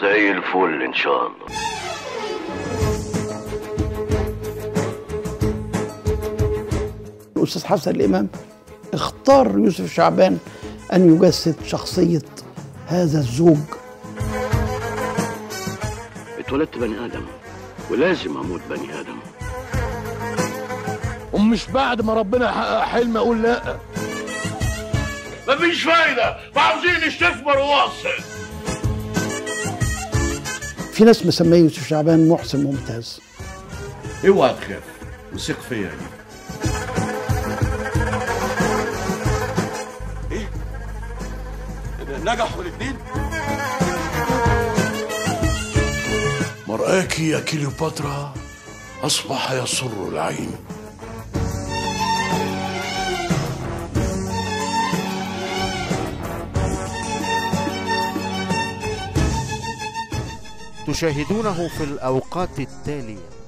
زي الفل ان شاء الله الأستاذ حسن الإمام اختار يوسف شعبان أن يجسد شخصية هذا الزوج اتولدت بني ادم ولازم اموت بني ادم ومش بعد ما ربنا يحقق حلم اقول لا مفيش فايدة وعاوزين نستثمر وواصل في ناس مسميه يوسف شعبان محسن ممتاز اوعى تخاف وثق فيا يا ايه نجحوا الاثنين مرآك يا كليوباترا أصبح يسر العين تشاهدونه في الأوقات التالية